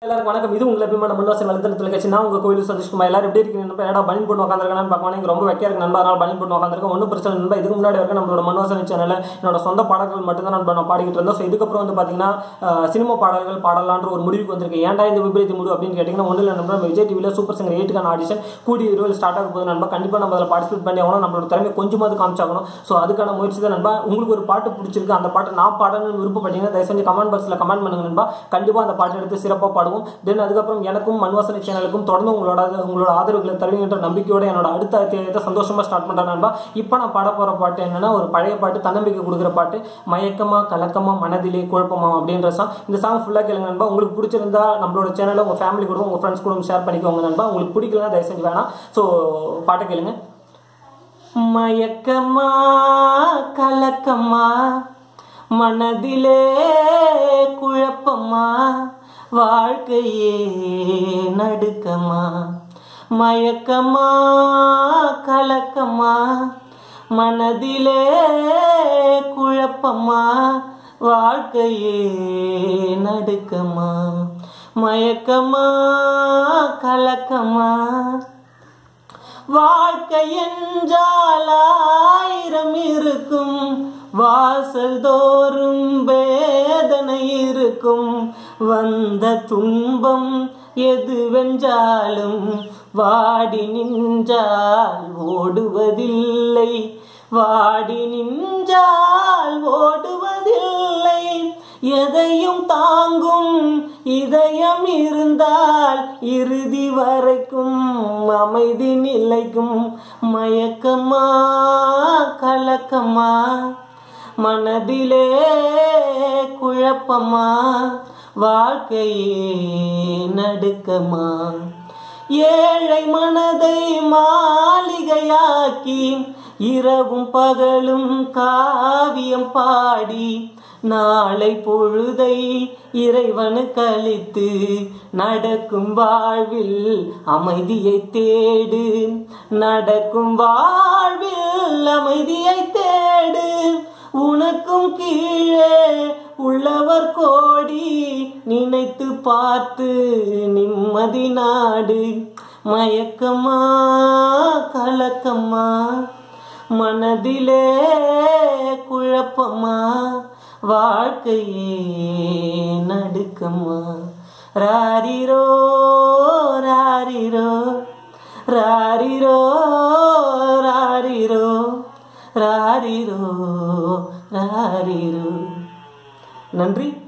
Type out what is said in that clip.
எல்லாருக்கும் வணக்கம் இது உங்களை எப்பயுமே நம்ம முன்வாசல் வளர்த்து தொலைக்காட்சி நான் உங்க கோயில் சந்தோஷ்குமார் எல்லாரும் எப்படி இருக்கீங்க நண்பா ஏடா பனின் போட்டு உட்காந்துருக்கானு பார்க்கணும் எனக்கு ரொம்ப வெக்கையா இருக்கு நண்பா அதனால பனின் போட்டு உட்காந்துருக்கேன் ஒன்றும் பிரச்சனை இல்லை நண்பா இதுக்கு முன்னாடி வரைக்கும் நம்மளோட மன்வாசன் சேனலில் என்னோட சொந்த பாடல்கள் மட்டும்தான் நண்பா நான் பாடிக்கிட்டு இருந்தோம் ஸோ இதுக்கப்புறம் வந்து பார்த்தீங்கன்னா அஹ், சினிமா பாடல்கள் பாடலான்ற ஒரு முடிவுக்கு வந்திருக்கு ஏன்டா இந்த விபரீத முடிவு அப்படின்னு கேட்டிங்கன்னா ஒன்றும் இல்லை நண்பா நம்ம விஜய் டிவியில் சூப்பர் சிங்கர் எயிட்டுக்கான ஆடிஷன் கூடிய விரைவில் ஸ்டார்ட் ஆக போகுது நண்பா கண்டிப்பாக நம்ம அதில் பார்ட்டிசிபேட் பண்ணி ஆகணும் நம்மளோட திறமை கொஞ்சமாவது காமிச்சாகணும் ஸோ அதுக்கான முயற்சி தான் நண்பா உங்களுக்கு ஒரு பாட்டு பிடிச்சிருக்கு அந்த பாட்டை நான் பாடணும்னு விருப்பப்பட்டீங்கன்னா தயவு செஞ்சு கமெண்ட் பாக்ஸில் கமெண்ட் பண்ணுங்க நண்பா கண்டிப்பாக அந்த பாட்டை எடுத்து சிறப்பாக பாடுவோம் தென் அதுக்கப்புறம் எனக்கும் மண்வாசனை சேனலுக்கும் தொடர்ந்து உங்களோட உங்களோட ஆதரவுகளை தருவீங்கன்ற நம்பிக்கையோட என்னோட அடுத்த அத்தியாயத்தை சந்தோஷமா ஸ்டார்ட் பண்றேன் நண்பா இப்போ நான் பாட போற பாட்டு என்னன்னா ஒரு பழைய பாட்டு தன்னம்பிக்கை கொடுக்குற பாட்டு மயக்கமா கலக்கமா மனதிலே குழப்பமா அப்படின்ற சாங் இந்த சாங் ஃபுல்லாக கேளுங்க நண்பா உங்களுக்கு பிடிச்சிருந்தா நம்மளோட சேனலை உங்க ஃபேமிலி கூட உங்க ஃப்ரெண்ட்ஸ் கூட ஷேர் பண்ணிக்கோங்க நண்பா உங்களுக்கு பிடிக்கலன்னா தயவு செஞ்சு வேணாம் ஸோ பாட்டை கேளுங்க மயக்கமா கலக்கமா மனதிலே குழப்பமா வாழ்க்கையே நடுக்கமா மயக்கமா கலக்கமா மனதிலே குழப்பமா வாழ்க்கையே நடுக்கமா மயக்கமா கலக்கமா வாழ்க்கை என்றால் ஆயிரம் இருக்கும் வாசல் தோறும் வேதனை இருக்கும் வந்த துன்பம் எதுவென்றாலும் வாடி நின்றால் ஓடுவதில்லை வாடி நின்றால் ஓடுவதில்லை எதையும் தாங்கும் இதயம் இருந்தால் இறுதி வரைக்கும் அமைதி நிலைக்கும் மயக்கமா கலக்கமா மனதிலே குழப்பமா வாழ்க்கையே நடுக்கமா ஏழை மனதை மாளிகையாக்கி இரவும் பகலும் காவியம் பாடி நாளை பொழுதை இறைவனுக்கு அளித்து நடக்கும் வாழ்வில் அமைதியை தேடு நடக்கும் வாழ்வில் அமைதியை தேடு உனக்கும் கீழே உள்ளவர் கோடி நினைத்து பார்த்து நிம்மதி நாடு மயக்கமா கலக்கமா மனதிலே குழப்பமா வாழ்க்கையே நடுக்கமா ராரிரோ ராரிரோ ராரிரோ ராரிரோ ராரிரோ ராரிரோ நன்றி